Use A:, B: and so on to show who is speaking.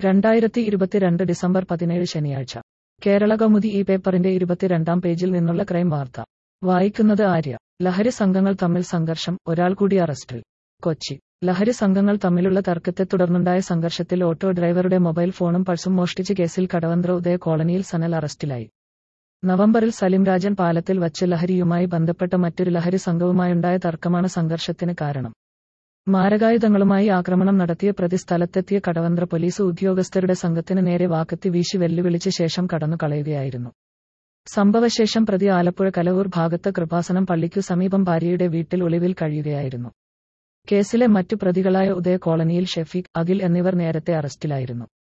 A: രണ്ടായിരത്തി ഇരുപത്തിരണ്ട് ഡിസംബർ പതിനേഴ് ശനിയാഴ്ച കേരള കൗമുദി ഈ പേപ്പറിന്റെ ഇരുപത്തിരണ്ടാം പേജിൽ നിന്നുള്ള ക്രൈം വാർത്ത വായിക്കുന്നത് ആര്യ ലഹരി സംഘങ്ങൾ തമ്മിൽ സംഘർഷം ഒരാൾ കൂടി അറസ്റ്റിൽ കൊച്ചി ലഹരി സംഘങ്ങൾ തമ്മിലുള്ള തർക്കത്തെ തുടർന്നുണ്ടായ സംഘർഷത്തിൽ ഓട്ടോ ഡ്രൈവറുടെ മൊബൈൽ ഫോണും പൾസും മോഷ്ടിച്ച കേസിൽ കടവന്ത്ര ഉദയ കോളനിയിൽ സനൽ അറസ്റ്റിലായി നവംബറിൽ സലിംരാജൻ പാലത്തിൽ വച്ച് ലഹരിയുമായി ബന്ധപ്പെട്ട മറ്റൊരു ലഹരി സംഘവുമായുണ്ടായ തർക്കമാണ് സംഘർഷത്തിന് കാരണം മാരകായുധങ്ങളുമായി ആക്രമണം നടത്തിയ പ്രതി സ്ഥലത്തെത്തിയ കടവന്ത്ര പോലീസ് ഉദ്യോഗസ്ഥരുടെ സംഘത്തിന് നേരെ വാക്കത്തി വീശി വെല്ലുവിളിച്ച ശേഷം കടന്നു കളയുകയായിരുന്നു സംഭവശേഷം പ്രതി ആലപ്പുഴ കലവൂർ ഭാഗത്ത് കൃപാസനം പള്ളിക്കു സമീപം ഭാര്യയുടെ വീട്ടിൽ ഒളിവിൽ കഴിയുകയായിരുന്നു കേസിലെ മറ്റു പ്രതികളായ ഉദയ കോളനിയിൽ ഷെഫീഖ് അഖിൽ എന്നിവർ നേരത്തെ അറസ്റ്റിലായിരുന്നു